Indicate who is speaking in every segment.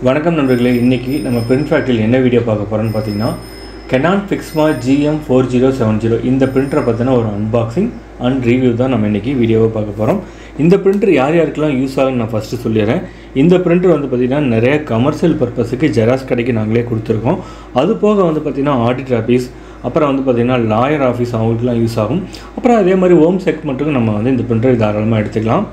Speaker 1: வணக்கம் நண்பர்களே இன்றைக்கி நம்ம பிரிண்ட் ஃபேக்ட்ரியில் என்ன வீடியோ பார்க்க போகிறோன்னு பார்த்தீங்கன்னா Canon Pixma GM four zero seven zero இந்த பிரிண்டரை பற்றின ஒரு அன்பாக்சிங் அண்ட் ரிவ்யூ தான் நம்ம இன்றைக்கி வீடியோவை பார்க்க போகிறோம் இந்த பிரிண்டர் யார் யாருக்கெல்லாம் யூஸ் ஆகும்னு நான் ஃபஸ்ட்டு சொல்லிடுறேன் இந்த பிரிண்டர் வந்து பார்த்திங்கன்னா நிறைய கமர்ஷியல் பர்பஸுக்கு ஜெராக்ஸ் கடைக்கு நாங்களே கொடுத்துருக்கோம் அது போக வந்து பார்த்திங்கன்னா ஆடிட் ஆஃபீஸ் அப்புறம் வந்து பார்த்திங்கன்னா லாயர் ஆஃபீஸ் அவங்களுக்குலாம் யூஸ் ஆகும் அப்புறம் அதே மாதிரி ஹோம் செக்மெண்ட்டுக்கு நம்ம வந்து இந்த பிரிண்டர் தாராளமாக எடுத்துக்கலாம்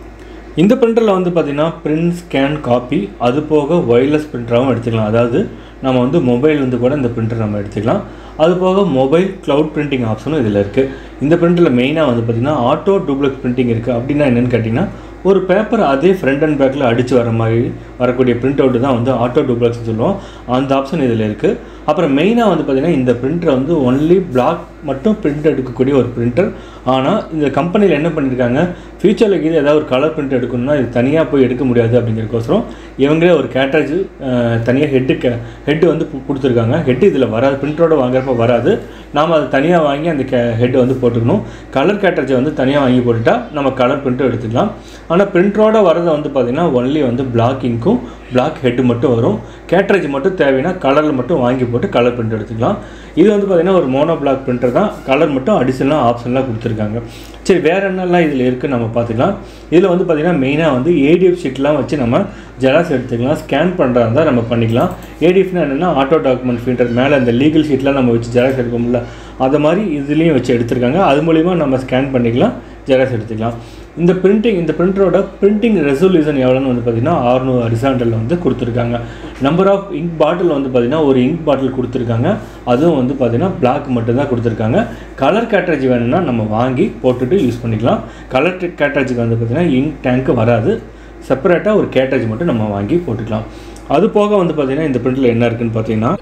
Speaker 1: இந்த பிரிண்டரில் வந்து பார்த்திங்கன்னா பிரிண்ட் ஸ்கேன் காப்பி அது போக ஒயர்லெஸ் பிரிண்டராகவும் எடுத்துக்கலாம் அதாவது நம்ம வந்து மொபைல் வந்து கூட இந்த பிரிண்டர் நம்ம எடுத்துக்கலாம் அது போக மொபைல் க்ளவுட் பிரிண்டிங் ஆப்ஷனும் இதில் இருக்குது இந்த பிரிண்டரில் மெயினாக வந்து பார்த்திங்கன்னா ஆட்டோ டூப்ளெக்ஸ் பிரிண்டிங் இருக்குது அப்படின்னா என்னென்னு கேட்டிங்கன்னா ஒரு பேப்பர் அதே ஃப்ரண்ட் அண்ட் பேக்கில் அடித்து வர மாதிரி வரக்கூடிய பிரிண்ட் அவுட்டு தான் வந்து ஆட்டோ டூப்ளெக்ஸ் சொல்லுவோம் அந்த ஆப்ஷன் இதில் இருக்குது அப்புறம் மெயினாக வந்து பார்த்திங்கன்னா இந்த பிரிண்டர் வந்து ஒன்லி பிளாக் மட்டும் பிரிண்ட் எடுக்கக்கூடிய ஒரு பிரிண்டர் ஆனால் இந்த கம்பெனியில் என்ன பண்ணியிருக்காங்க ஃபியூச்சரில் இது ஏதாவது ஒரு கலர் பிரிண்ட் எடுக்கணும்னா இது தனியாக போய் எடுக்க முடியாது அப்படிங்கிறக்கோசரம் இவங்களே ஒரு கேட்டரேஜ் தனியாக ஹெட்டு கே ஹெட்டு வந்து கு- கொடுத்துருக்காங்க ஹெட்டு இதில் வராது பிரிண்டரோட வாங்குறப்ப வராது நாம் அதை தனியாக வாங்கி அந்த கே ஹெட்டை வந்து போட்டுக்கணும் கலர் கேட்டரேஜை வந்து தனியாக வாங்கி போட்டுட்டா நம்ம கலர் பிரிண்ட்டும் எடுத்துக்கலாம் ஆனால் பிரிண்டரோட வரதை வந்து பார்த்திங்கன்னா ஒன்லி வந்து பிளாக் இங்க்கும் பிளாக் ஹெட்டு மட்டும் வரும் கேட்டரேஜ் மட்டும் தேவைன்னா கலரில் மட்டும் வாங்கி போட்டு கலர் பிரிண்ட் எடுத்துக்கலாம் இது வந்து பார்த்திங்கன்னா ஒரு மோனோ பிளாக் பிரிண்டர் தான் கலர் மட்டும் அடிஷனலாக ஆப்ஷன்லாம் கொடுத்துருக்காங்க சரி வேறு என்னெல்லாம் இதில் இருக்குன்னு நம்ம பார்த்துக்கலாம் இதில் வந்து பார்த்திங்கன்னா மெயினாக வந்து ஏடிஎஃப் ஷீட்லாம் வச்சு நம்ம ஜெராக்ஸ் எடுத்துக்கலாம் ஸ்கேன் பண்ணுறதா இருந்தால் நம்ம பண்ணிக்கலாம் ஏடிஎஃப்னா என்னென்னா ஆட்டோ டாக்குமெண்ட் பிரிண்டர் மேலே அந்த லீகல் ஷீட்லாம் நம்ம வச்சு ஜெராக்ஸ் எடுப்போம்ல அதை மாதிரி இதுலேயும் வச்சு எடுத்திருக்காங்க அது மூலிமா நம்ம ஸ்கேன் பண்ணிக்கலாம் ஜெராக்ஸ் எடுத்துக்கலாம் இந்த பிரிண்டிங் இந்த பிரிண்டரோட பிரிண்டிங் ரெசல்யூஷன் எவ்வளோன்னு வந்து பார்த்திங்கன்னா ஆறுநூறு அரிசாண்டலில் வந்து கொடுத்துருக்காங்க நம்பர் ஆஃப் இங்க் பாட்டில் வந்து பார்த்திங்கன்னா ஒரு இங்க் பாட்டில் கொடுத்துருக்காங்க அதுவும் வந்து பார்த்திங்கன்னா பிளாக் மட்டும்தான் கொடுத்துருக்காங்க கலர் கேட்டரேஜ் வேணும்னா நம்ம வாங்கி போட்டுட்டு யூஸ் பண்ணிக்கலாம் கலர் கேட்டரேஜுக்கு வந்து பார்த்திங்கன்னா இங்க் டேங்க்கு வராது செப்பரேட்டாக ஒரு கேட்டரேஜ் மட்டும் நம்ம வாங்கி போட்டுக்கலாம் அது போக வந்து பார்த்திங்கன்னா இந்த பிரிண்டில் என்ன இருக்குன்னு பார்த்தீங்கன்னா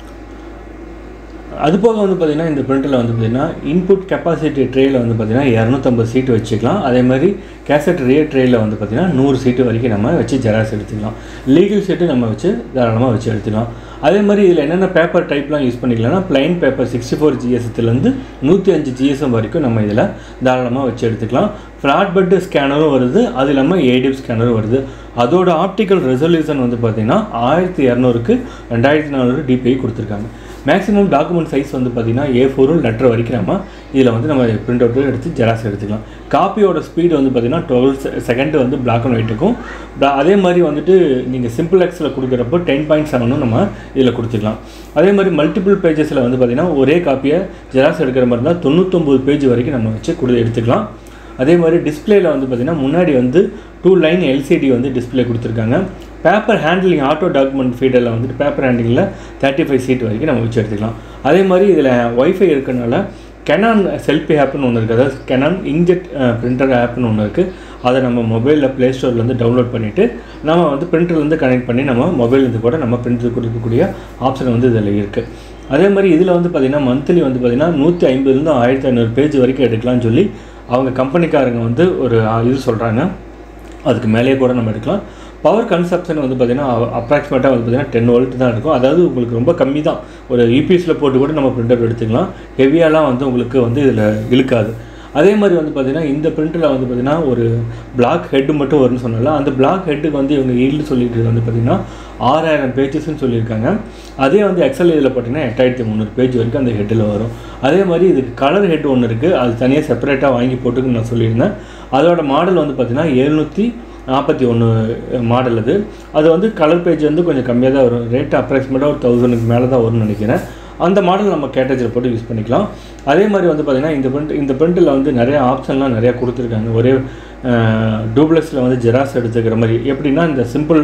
Speaker 1: அது போக வந்து பார்த்திங்கன்னா இந்த பிரிண்டரில் வந்து பார்த்திங்கன்னா இன்புட் கெப்பாசிட்டி ட்ரேயில் வந்து பார்த்திங்கன்னா இரநூத்தம்பது சீட்டு வச்சுக்கலாம் அதே மாதிரி கேசட் ரே ட்ரேயில் வந்து பார்த்திங்கன்னா நூறு சீட்டு வரைக்கும் நம்ம வச்சு ஜெராக்ஸ் எடுத்துக்கலாம் லீகல் சீட்டு நம்ம வச்சு தாராளமாக வச்சு எடுத்துக்கலாம் அதே மாதிரி இதில் என்னென்ன பேப்பர் டைப்லாம் யூஸ் பண்ணிக்கலாம்னா பிளைன் பேப்பர் சிக்ஸ்டி ஃபோர் ஜிஎஸ்லேருந்து நூற்றி அஞ்சு ஜிஎஸ்எம் வரைக்கும் நம்ம இதில் தாராளமாக வச்சு எடுத்துக்கலாம் ஃப்ளாட் பெட் ஸ்கேனரும் வருது அது இல்லாமல் ஏடிஎஃப் ஸ்கேனரும் வருது அதோட ஆப்டிக்கல் ரெசல்யூஷன் வந்து பார்த்திங்கன்னா ஆயிரத்தி இரநூறுக்கு ரெண்டாயிரத்தி நானூறு டிபிஐ கொடுத்துருக்காங்க மேக்ஸிமம் டாக்குமெண்ட் சைஸ் வந்து பார்த்திங்கன்னா ஏ ஃபோரும் லெட்டர் வரைக்கும் நம்ம இதில் வந்து நம்ம பிரிண்ட் அவுட்டு எடுத்து ஜெராக்ஸ் எடுத்துக்கலாம் காப்பியோட ஸ்பீடு வந்து பார்த்திங்கன்னா டுவெல் செகண்ட் வந்து பிளாக் அண்ட் ஒயிட்டுக்கும் அதே மாதிரி வந்துட்டு நீங்கள் சிம்பிள் எக்ஸில் கொடுக்குறப்போ டென் பாயிண்ட் செவனும் நம்ம இதில் கொடுத்துக்கலாம் அதே மாதிரி மல்டிபிள் பேஜஸில் வந்து பார்த்திங்கன்னா ஒரே காப்பியை ஜெராக்ஸ் எடுக்கிற மாதிரி இருந்தால் தொண்ணூத்தொம்பது பேஜ் வரைக்கும் நம்ம வச்சு கொடு எடுத்துக்கலாம் அதே மாதிரி டிஸ்பிளேல வந்து பார்த்திங்கன்னா முன்னாடி வந்து டூ லைன் எல்சிடி வந்து டிஸ்பிளே கொடுத்துருக்காங்க பேப்பர் ஹேண்ட்லிங் ஆட்டோ டாக்குமெண்ட் ஃபீடரில் வந்துட்டு பேப்பர் ஹேண்ட்லிங்கில் தேர்ட்டி ஃபைவ் சீட் வரைக்கும் நம்ம வச்சு எடுத்துக்கலாம் அதே மாதிரி இதில் ஒய்ஃபை இருக்கனால கெனான் செல்ஃபி ஆப்னு ஒன்று இருக்குது அதாவது கெனான் இங்க்ஜெட் பிரிண்டர் ஆப்னு ஒன்று இருக்குது அதை நம்ம மொபைலில் ப்ளே ஸ்டோர்லேருந்து டவுன்லோட் பண்ணிவிட்டு நம்ம வந்து பிரிண்டர்லேருந்து கனெக்ட் பண்ணி நம்ம மொபைல்லேருந்து கூட நம்ம பிரிண்டர் கொடுக்கக்கூடிய ஆப்ஷன் வந்து இதில் இருக்குது அதே மாதிரி இதில் வந்து பார்த்திங்கன்னா மந்த்லி வந்து பார்த்திங்கன்னா நூற்றி ஐம்பதுலேருந்து ஆயிரத்தி ஐநூறு பேஜ் வரைக்கும் எடுக்கலாம்னு சொல்லி அவங்க கம்பெனிக்காரங்க வந்து ஒரு ஆ, இது சொல்கிறாங்க அதுக்கு மேலேயே கூட நம்ம எடுக்கலாம் பவர் கன்சப்ஷன் வந்து பார்த்திங்கன்னா அப்ராக்சிமேட்டாக வந்து பார்த்திங்கன்னா டென் வோல்ட் தான் இருக்கும் அதாவது உங்களுக்கு ரொம்ப கம்மி தான் ஒரு யூபிஎஸில் போட்டு கூட நம்ம பிரிண்டர் எடுத்துக்கலாம் ஹெவியாலாம் வந்து உங்களுக்கு வந்து இதில் இழுக்காது அதே மாதிரி வந்து பார்த்திங்கன்னா இந்த பிரிண்டரில் வந்து பார்த்திங்கன்னா ஒரு பிளாக் ஹெட் மட்டும் வரும்னு சொன்னால அந்த பிளாக் ஹெட்டுக்கு வந்து இவங்க ஈல்டு சொல்லிட்டு வந்து பார்த்திங்கன்னா ஆறாயிரம் பேஜஸ்ன்னு சொல்லியிருக்காங்க அதே வந்து எக்ஸல் இதில் பார்த்தீங்கன்னா எட்டாயிரத்தி முந்நூறு பேஜ் வரைக்கும் அந்த ஹெட்டில் வரும் அதே மாதிரி இதுக்கு கலர் ஹெட் ஒன்று இருக்குது அது தனியாக செப்பரேட்டாக வாங்கி போட்டுக்குன்னு நான் சொல்லியிருந்தேன் அதோட மாடல் வந்து பார்த்திங்கன்னா எழுநூற்றி நாற்பத்தி ஒன்று மாடல் அது அது வந்து கலர் பேஜ் வந்து கொஞ்சம் கம்மியாக தான் வரும் ரேட் அப்ராக்சிமேட்டாக ஒரு தௌசண்ட்க்கு மேலே தான் வரும்னு நினைக்கிறேன் அந்த மாடல் நம்ம கேட்டேஜில் போட்டு யூஸ் பண்ணிக்கலாம் அதே மாதிரி வந்து பார்த்திங்கன்னா இந்த பிரிண்ட் இந்த பிரிண்டில் வந்து நிறைய ஆப்ஷன்லாம் நிறையா கொடுத்துருக்காங்க ஒரே டூப்ளெக்ஸில் வந்து ஜெராக்ஸ் எடுத்துக்கிற மாதிரி எப்படின்னா இந்த சிம்பிள்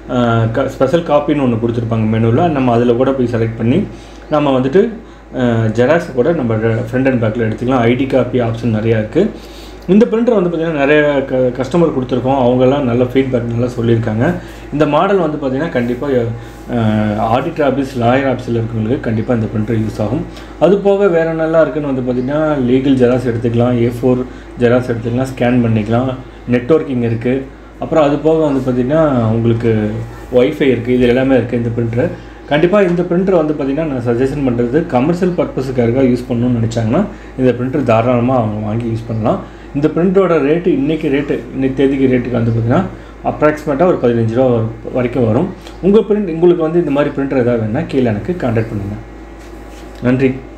Speaker 1: ஸ்பெஷல் காப்பின்னு ஒன்று கொடுத்துருப்பாங்க மெனுவில் நம்ம அதில் கூட போய் செலக்ட் பண்ணி நம்ம வந்துட்டு ஜெராக்ஸ் கூட நம்ம ஃப்ரண்ட் அண்ட் பேக்கில் எடுத்துக்கலாம் ஐடி காப்பி ஆப்ஷன் நிறையா இருக்குது இந்த பிரிண்டர் வந்து பார்த்திங்கன்னா நிறைய க கஸ்டமர் கொடுத்துருக்கோம் அவங்கெல்லாம் நல்ல ஃபீட்பேக் நல்லா சொல்லியிருக்காங்க இந்த மாடல் வந்து பார்த்திங்கன்னா கண்டிப்பாக ஆடிட்டர் ஆஃபீஸ் லாயர் ஆஃபீஸில் இருக்கிறவங்களுக்கு கண்டிப்பாக இந்த பிரிண்டர் யூஸ் ஆகும் அது போக வேறு நல்லா இருக்குன்னு வந்து பார்த்திங்கன்னா லீகல் ஜெராக்ஸ் எடுத்துக்கலாம் ஏ ஃபோர் ஜெராக்ஸ் எடுத்துக்கலாம் ஸ்கேன் பண்ணிக்கலாம் நெட்ஒர்க்கிங் இருக்குது அப்புறம் அது போக வந்து பார்த்திங்கன்னா உங்களுக்கு ஒய்ஃபை இருக்குது இது எல்லாமே இருக்குது இந்த பிரிண்டர் கண்டிப்பாக இந்த பிரிண்டர் வந்து பார்த்திங்கன்னா நான் சஜஷன் பண்ணுறது கமர்ஷியல் பர்பஸுக்காக யூஸ் பண்ணணும்னு நினச்சாங்கன்னா இந்த பிரிண்டர் தாராளமாக அவங்க வாங்கி யூஸ் பண்ணலாம் இந்த பிரிண்டரோட ரேட்டு இன்றைக்கி ரேட்டு இன்னைக்கு தேதிக்கு ரேட்டுக்கு வந்து பார்த்திங்கன்னா அப்ராக்சிமேட்டாக ஒரு பதினஞ்சு ரூபா வரும்- வரைக்கும் வரும் உங்கள் பிரிண்ட் உங்களுக்கு வந்து இந்த மாதிரி பிரிண்டர் ஏதாவது வேணால் கீழே எனக்கு கான்டாக்ட் பண்ணுங்கள் நன்றி